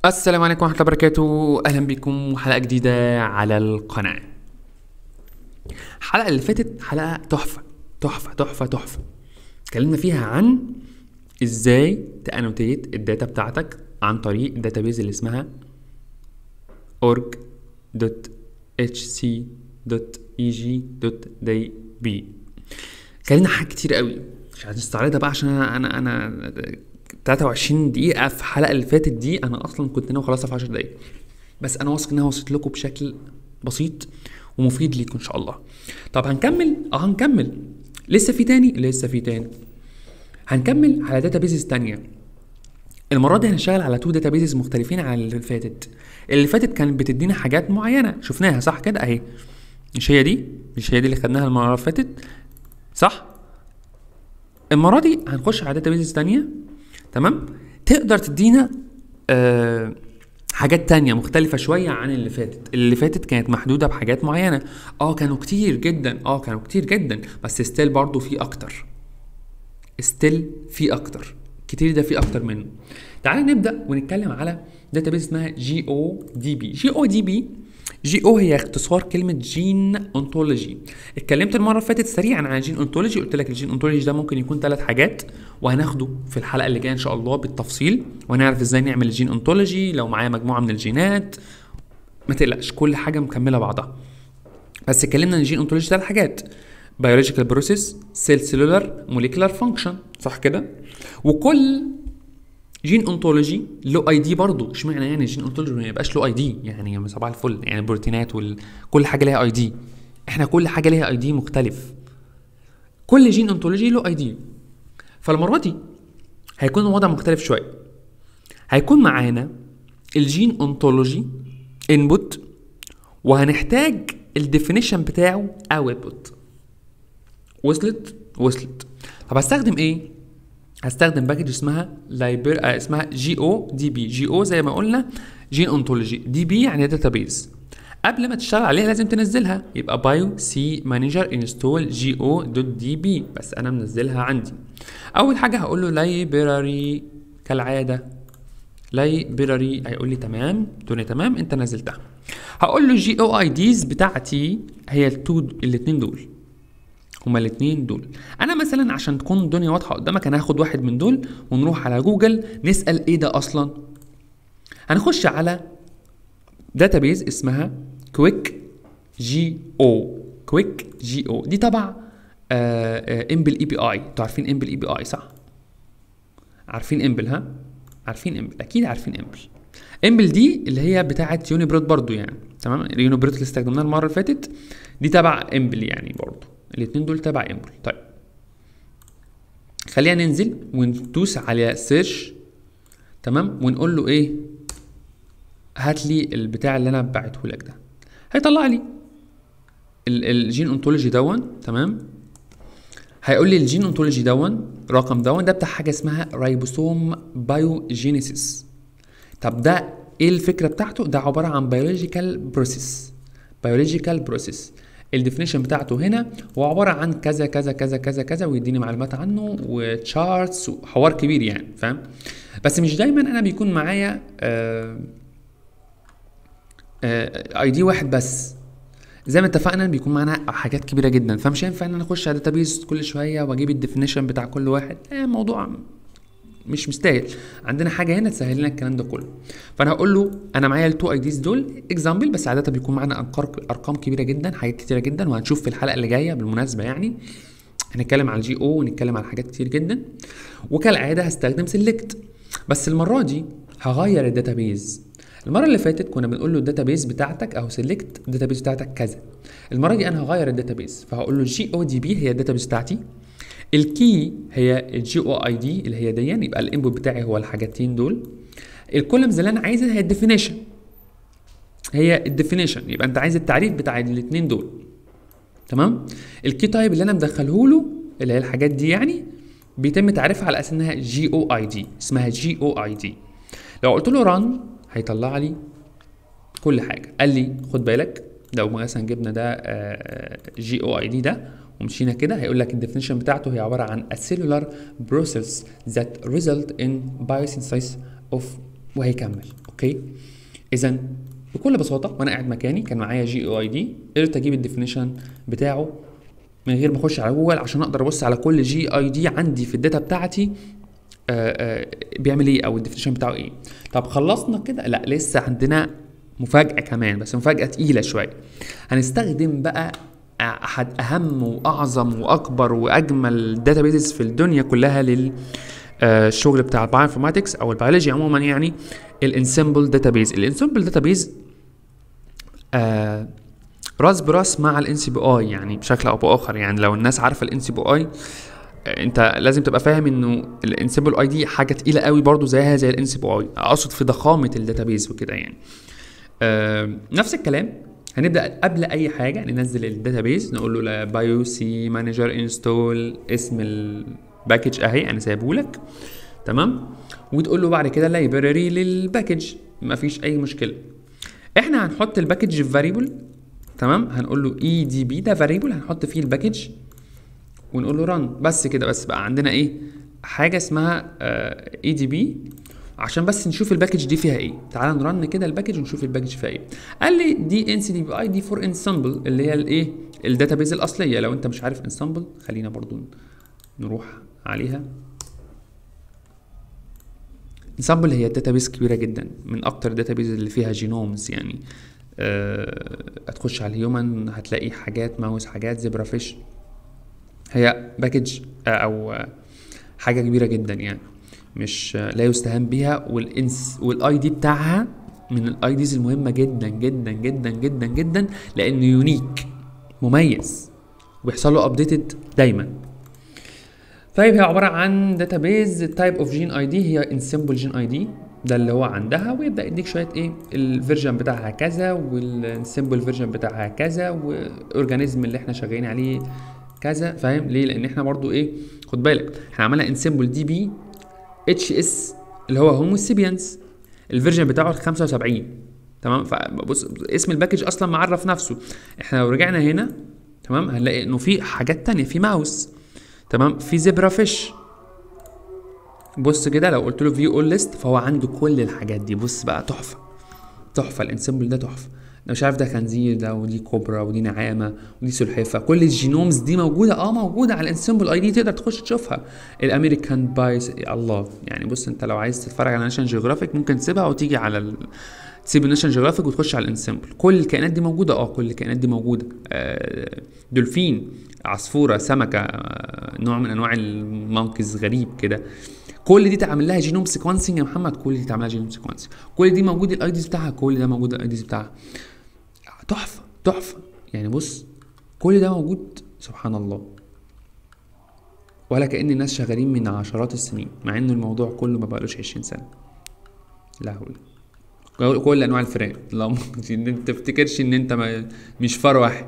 السلام عليكم ورحمة الله وبركاته أهلا بكم وحلقة جديدة على القناة الحلقة اللي فاتت حلقة تحفة تحفة تحفة تحفة اتكلمنا فيها عن ازاي تانوتيت الداتا بتاعتك عن طريق الداتابيز اللي اسمها org.hc.eg.db اتكلمنا حاجات كتير قوي مش هنستعرضها بقى عشان انا انا انا 23 دقيقة في الحلقة اللي فاتت دي انا اصلا كنت ناوي اخلصها في 10 دقايق بس انا واثق انها وصلت لكم بشكل بسيط ومفيد ليكم ان شاء الله طب هنكمل اه هنكمل لسه في تاني لسه في تاني هنكمل على داتابيزز تانية المرة دي هنشتغل على تو داتابيزز مختلفين عن اللي فاتت اللي فاتت كانت بتدينا حاجات معينة شفناها صح كده اهي مش هي دي مش هي دي اللي خدناها المرة اللي فاتت صح المرة دي هنخش على داتابيزز تانية تمام تقدر تدينا آه حاجات تانية مختلفة شوية عن اللي فاتت اللي فاتت كانت محدودة بحاجات معينة اه كانوا كتير جدا اه كانوا كتير جدا بس ستيل برضو في اكتر ستيل في اكتر كتير ده في اكتر منه تعال نبدا ونتكلم على داتابيز اسمها جي او دي بي جي او دي بي جي او هي اختصار كلمه جين اونتولوجي اتكلمت المره اللي فاتت سريعا عن الجين اونتولوجي قلت لك الجين اونتولوجي ده ممكن يكون ثلاث حاجات وهناخده في الحلقه اللي جايه ان شاء الله بالتفصيل وهنعرف ازاي نعمل الجين اونتولوجي لو معايا مجموعه من الجينات ما تقلقش كل حاجه مكمله بعضها بس اتكلمنا عن الجين اونتولوجي ثلاث حاجات بيولوجيكال بروسيس سيل سيلولار موليكولار فانكشن صح كده وكل جين اونتولوجي له اي دي برضه اشمعنى يعني الجين اونتولوجي ما يبقاش له اي دي يعني صباح الفل يعني البروتينات وكل حاجه ليها اي دي احنا كل حاجه ليها اي دي مختلف كل جين اونتولوجي له اي دي فالمره دي هيكون الوضع مختلف شويه هيكون معانا الجين اونتولوجي انبوت وهنحتاج الديفينيشن بتاعه اوتبوت وصلت وصلت طب هستخدم ايه هستخدم باكج اسمها لايبر آه اسمها جي او دي بي جي او زي ما قلنا جين اونتولوجي دي بي يعني داتابيز قبل ما تشتغل عليها لازم تنزلها يبقى بايو سي مانجر انستول جي او دوت دي بي بس انا منزلها عندي اول حاجه هقول له لايبراري كالعاده لايبراري هيقول لي تمام تقول لي تمام انت نزلتها هقول له جي او اي ديز بتاعتي هي التو الاثنين دول هما الاثنين دول انا مثلا عشان تكون الدنيا واضحه قدامك انا هاخد واحد من دول ونروح على جوجل نسال ايه ده اصلا هنخش على داتابيز اسمها كويك جي او كويك جي او دي تبع امبل اي بي اي انتوا عارفين امبل اي بي اي صح عارفين امبل ها عارفين امبل اكيد عارفين امبل امبل دي اللي هي بتاعه يونيبروت برضو يعني تمام يونيبروت اللي استخدمناها المره اللي فاتت دي تبع امبل يعني برضو الاثنين دول تبع امبل طيب خلينا ننزل وندوس على سيرش تمام ونقول له ايه هات لي البتاع اللي انا بعته لك ده هيطلع لي الجين اونتولوجي دون تمام هيقول لي الجين اونتولوجي دون رقم دون ده بتاع حاجه اسمها رايبوسوم بايوجينيسيس طب ده ايه الفكره بتاعته ده عباره عن بيولوجيكال بروسيس بيولوجيكال بروسيس الديفينيشن بتاعته هنا هو عباره عن كذا كذا كذا كذا كذا ويديني معلومات عنه وتشارتس وحوار كبير يعني فاهم بس مش دايما انا بيكون معايا اي دي واحد بس زي ما اتفقنا بيكون معانا حاجات كبيره جدا فمش هينفع ان انا اخش على داتابيز كل شويه واجيب الديفينيشن بتاع كل واحد آه موضوع مش مستاهل عندنا حاجه هنا تسهل لنا الكلام ده كله فانا هقول له انا معايا التو اي ديز دول اكزامبل بس عاده بيكون معانا ارقام كبيره جدا حاجات كتيره جدا وهنشوف في الحلقه اللي جايه بالمناسبه يعني هنتكلم على الجي او ونتكلم على حاجات كتير جدا وكالعاده هستخدم سيلكت بس المره دي هغير الداتابيز المره اللي فاتت كنا بنقول له الداتابيز بتاعتك او سيلكت الداتابيز بتاعتك كذا المره دي انا هغير الداتابيز فهقول له جي او دي بي هي الداتابيز بتاعتي الكي هي الجي او اي دي اللي هي دي يبقى الانبوت بتاعي هو الحاجتين دول الكولمز اللي انا عايزها هي الديفينيشن هي الديفينيشن يبقى انت عايز التعريف بتاع الاثنين دول تمام الكي تايب اللي انا مدخله له اللي هي الحاجات دي يعني بيتم تعريفها على اساس انها جي او اي دي اسمها جي او اي دي لو قلت له ران هيطلع لي كل حاجه قال لي خد بالك لو مثلا جبنا ده جي او اي دي ده ومشينا كده هيقول لك الديفينيشن بتاعته هي عباره عن a cellular process that result in biosynthesis of وهيكمل اوكي اذا بكل بساطه وانا قاعد مكاني كان معايا جي او اي دي قدرت اجيب الديفينيشن بتاعه من غير ما اخش على جوجل عشان اقدر ابص على كل جي اي دي عندي في الداتا بتاعتي آه، آه، بيعمل ايه او الديفينيشن بتاعه ايه طب خلصنا كده لا لسه عندنا مفاجاه كمان بس مفاجاه تقيله شويه هنستخدم بقى احد اهم واعظم واكبر واجمل داتابيزز في الدنيا كلها لل آه، الشغل بتاع البايوانفورماتكس او البيولوجي عموما يعني الانسمبل داتابيز الانسمبل داتابيز راس براس مع الان سي بي اي يعني بشكل او باخر يعني لو الناس عارفه الان سي بي اي انت لازم تبقى فاهم انه الانسمبل اي دي حاجه تقيله قوي برضو زيها زي الان سي بي اي اقصد في ضخامه الداتابيز وكده يعني آه نفس الكلام هنبدا قبل اي حاجه ننزل الداتابيز نقول له بايو سي مانجر انستول اسم الباكج اهي انا سايبه لك تمام وتقول له بعد كده لايبراري للباكج مفيش اي مشكله احنا هنحط الباكج في فاريبل تمام هنقول له اي دي بي ده فاريبل هنحط فيه الباكج ونقول له ران بس كده بس بقى عندنا ايه حاجه اسمها اي دي بي عشان بس نشوف الباكج دي فيها ايه تعال نرن كده الباكج ونشوف الباكج فيها ايه قال لي دي ان سي دي بي اي دي فور انسامبل اللي هي الايه الداتابيز الاصليه لو انت مش عارف انسامبل خلينا برضو نروح عليها انسامبل هي داتابيز كبيره جدا من اكتر الداتابيز اللي فيها جينومز يعني أه هتخش على الهيومن هتلاقي حاجات ماوس حاجات زبرا فيش هي باكج او حاجه كبيره جدا يعني مش لا يستهان بيها والانس والاي دي بتاعها من الاي ديز المهمه جدا جدا جدا جدا جدا لانه يونيك مميز وبيحصل له ابديتد دايما طيب هي عباره عن داتابيز تايب اوف جين اي دي هي انسمبل جين اي دي ده اللي هو عندها ويبدا يديك شويه ايه الفيرجن بتاعها كذا والسمبل فيرجن بتاعها كذا والاورجانيزم اللي احنا شغالين عليه كذا فاهم ليه لان احنا برضو ايه خد بالك احنا عملنا انسمبل دي بي اتش اس اللي هو هومو سيبيانس الفيرجن بتاعه ال 75 تمام فبص اسم الباكج اصلا معرف نفسه احنا لو رجعنا هنا تمام هنلاقي انه في حاجات تانية في ماوس تمام في زبرا فيش بص كده لو قلت له فيو اول ليست فهو عنده كل الحاجات دي بص بقى تحفه تحفه الانسمبل ده تحفه انا مش عارف ده خنزير ده ودي كوبرا ودي نعامه ودي سلحفاه كل الجينومز دي موجوده اه موجوده على الانسمبل اي دي تقدر تخش تشوفها الامريكان بايس الله يعني بص انت لو عايز تتفرج على ناشونال جيوغرافيك ممكن تسيبها وتيجي على ال... تسيب الناشونال جيوغرافيك وتخش على الانسمبل كل الكائنات دي موجوده اه كل الكائنات دي موجوده آه دولفين عصفوره سمكه آه نوع من انواع المونكيز غريب كده كل دي تعمل لها جينوم سيكونسنج يا محمد كل دي تعمل لها جينوم سيكونسنج كل دي موجود الاي ديز بتاعها كل ده موجود الاي ديز بتاعها تحفه تحفه يعني بص كل ده موجود سبحان الله ولا كأن الناس شغالين من عشرات السنين مع ان الموضوع كله ما بقالوش 20 سنه لا هو كل انواع الفئران لا ما تفتكرش ان انت ما مش فار واحد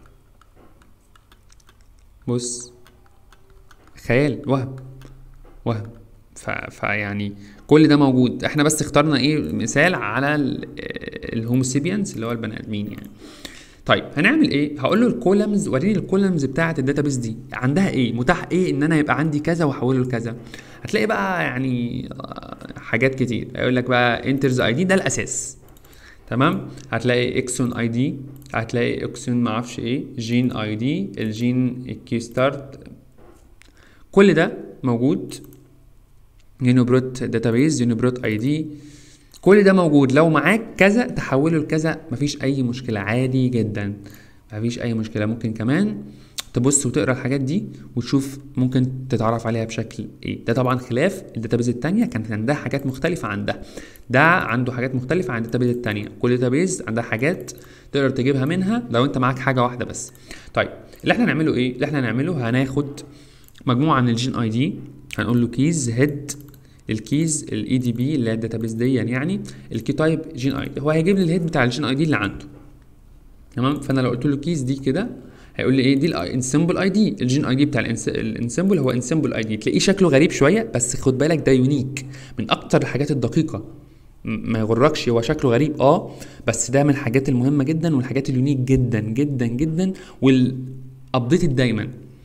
بص خيال وهم وهم ف... فيعني كل ده موجود احنا بس اخترنا ايه مثال على الهوموسيبيانس اللي هو البني ادمين يعني طيب هنعمل ايه هقول له الكولمز وريني الكولمز بتاعه الداتابيس دي عندها ايه متاح ايه ان انا يبقى عندي كذا واحوله لكذا هتلاقي بقى يعني حاجات كتير يقول لك بقى انترز اي دي ده الاساس تمام هتلاقي اكسون اي دي هتلاقي اكسون ما اعرفش ايه جين اي دي الجين كي ستارت كل ده موجود يونيبروت داتابيز يونيبروت اي دي كل ده موجود لو معاك كذا تحوله لكذا مفيش اي مشكله عادي جدا مفيش اي مشكله ممكن كمان تبص وتقرا الحاجات دي وتشوف ممكن تتعرف عليها بشكل ايه ده طبعا خلاف الداتابيز التانية كانت عندها حاجات مختلفة عن ده ده عنده حاجات مختلفة عن الداتابيز التانية كل داتابيز عندها حاجات تقدر تجيبها منها لو انت معاك حاجة واحدة بس طيب اللي احنا هنعمله ايه اللي احنا هنعمله هناخد مجموعة من الجين اي دي هنقول له كيز هيد الكيز الاي دي بي اللي هي الداتابيز دي يعني الكي تايب جين اي دي هو هيجيب لي الهيد بتاع الجين اي دي اللي عنده تمام فانا لو قلت له كيز دي كده هيقول لي ايه دي الانسمبل اي دي الجين اي دي بتاع الانسمبل هو انسمبل اي دي تلاقيه شكله غريب شويه بس خد بالك ده يونيك من اكتر الحاجات الدقيقه ما يغركش هو شكله غريب اه بس ده من الحاجات المهمه جدا والحاجات اليونيك جدا جدا جدا والابديتد دايما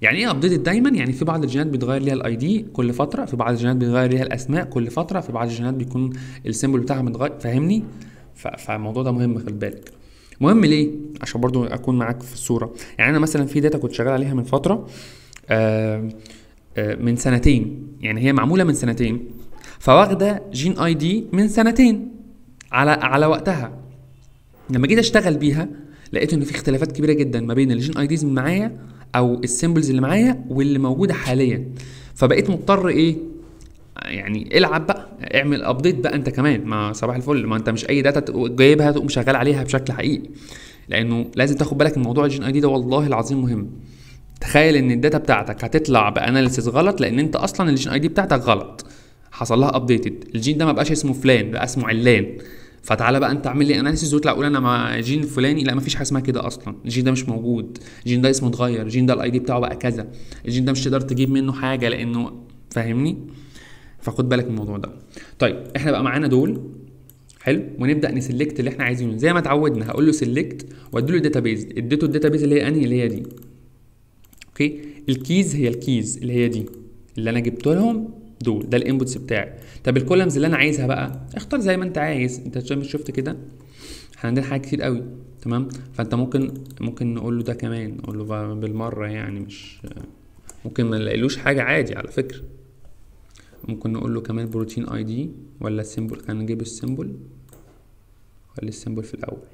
يعني ايه ابديتد دايما يعني في بعض الجينات بيتغير ليها الاي دي كل فتره في بعض الجينات بيتغير ليها الاسماء كل فتره في بعض الجينات بيكون السيمبل بتاعها متغير فاهمني ف- فالموضوع ده مهم خد بالك مهم ليه عشان برضو اكون معاك في الصوره يعني انا مثلا في داتا كنت شغال عليها من فتره آه آه من سنتين يعني هي معموله من سنتين فواخده جين اي دي من سنتين على على وقتها لما جيت اشتغل بيها لقيت ان في اختلافات كبيره جدا ما بين الجين اي ديز اللي معايا او السيمبلز اللي معايا واللي موجوده حاليا فبقيت مضطر ايه يعني العب بقى اعمل ابديت بقى انت كمان ما صباح الفل ما انت مش اي داتا تقوم جايبها تقوم شغال عليها بشكل حقيقي لانه لازم تاخد بالك من موضوع الجين اي دي ده والله العظيم مهم تخيل ان الداتا بتاعتك هتطلع باناليسيس غلط لان انت اصلا الجين اي دي بتاعتك غلط حصل لها ابديتد الجين ده ما بقاش اسمه فلان بقى اسمه علان فتعالى بقى انت اعمل لي اناليسيس وتطلع قول انا مع جين الفلاني لا ما فيش حاجه اسمها كده اصلا الجين ده مش موجود الجين ده اسمه اتغير الجين ده الاي دي بتاعه بقى كذا الجين ده مش تقدر تجيب منه حاجه لانه فاهمني فخد بالك من الموضوع ده طيب احنا بقى معانا دول حلو ونبدا نسلكت اللي احنا عايزينه زي ما اتعودنا هقول له سلكت وادي له داتابيز اديته الداتابيز اللي هي انهي اللي هي دي اوكي الكيز هي الكيز اللي هي دي اللي انا جبت لهم دول ده الانبوتس بتاعي طب الكولمز اللي انا عايزها بقى اختار زي ما انت عايز انت شفت شفت كده احنا عندنا حاجات كتير قوي تمام فانت ممكن ممكن نقول له ده كمان نقول له بقى بالمره يعني مش ممكن ما نلاقيلوش حاجه عادي على فكره ممكن نقول له كمان بروتين اي دي ولا السيمبل كان نجيب السيمبل ولا السيمبل في الاول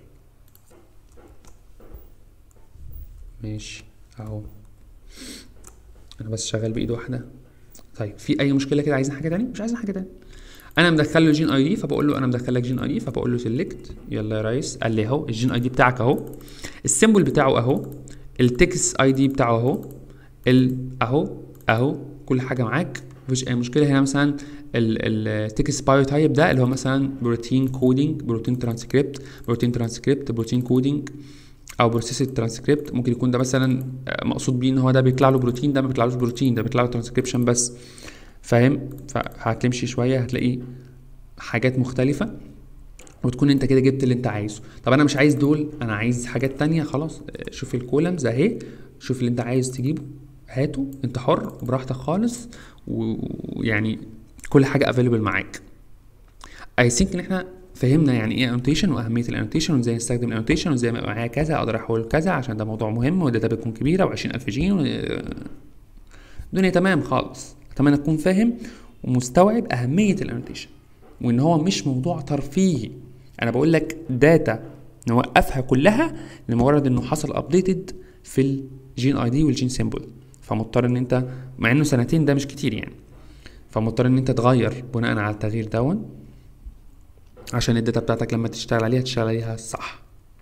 ماشي اهو انا بس شغال بايد واحده طيب في اي مشكله كده عايزين حاجه تاني مش عايزين حاجه تاني انا مدخل له جين اي دي فبقول له انا مدخل لك جين اي دي فبقول له سيلكت يلا يا ريس قال لي اهو الجين اي دي بتاعك اهو السيمبل بتاعه اهو التكس اي دي بتاعه اهو ال اهو اهو كل حاجه معاك مفيش اي مشكله هنا مثلا التكست بايو تايب ده اللي هو مثلا بروتين كودينج بروتين ترانسكريبت بروتين ترانسكريبت بروتين كودينج او بروسيس ترانسكريبت ممكن يكون ده مثلا آه، مقصود بيه ان هو ده بيطلع له بروتين ده ما بيطلعلوش بروتين ده بيطلع له ترانسكريبشن بس فاهم فهتمشي شويه هتلاقي حاجات مختلفه وتكون انت كده جبت اللي انت عايزه طب انا مش عايز دول انا عايز حاجات تانية خلاص آه، شوف الكولمز اهي شوف اللي انت عايز تجيبه هاته انت حر براحتك خالص و- ويعني كل حاجه افيلبل معاك اي ثينك ان احنا فهمنا يعني ايه انوتيشن واهميه الانوتيشن وازاي نستخدم الانوتيشن وازاي ما يبقى معايا كذا اقدر احول كذا عشان ده موضوع مهم والداتا بتكون كبيره و20000 جين و... الدنيا تمام خالص اتمنى تكون فاهم ومستوعب اهميه الانوتيشن وان هو مش موضوع ترفيهي انا بقول لك داتا نوقفها كلها لمجرد انه حصل ابديتد في الجين اي دي والجين سيمبل فمضطر ان انت مع انه سنتين ده مش كتير يعني فمضطر ان انت تغير بناء على التغيير دون عشان الداتا بتاعتك لما تشتغل عليها تشتغل عليها صح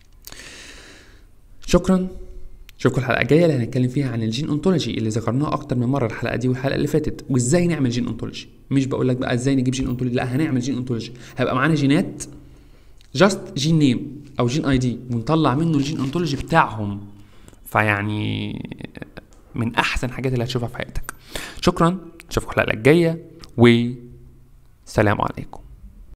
شكرا اشوفكم الحلقه الجايه اللي هنتكلم فيها عن الجين انتولوجي اللي ذكرناه اكتر من مره الحلقه دي والحلقه اللي فاتت وازاي نعمل جين انتولوجي مش بقول لك بقى ازاي نجيب جين انتولوجي لا هنعمل جين انتولوجي هيبقى معانا جينات جاست جين نيم او جين اي دي ونطلع منه الجين انتولوجي بتاعهم فيعني من احسن حاجات اللي هتشوفها في حياتك شكرا اشوفكم الحلقه الجايه وسلام عليكم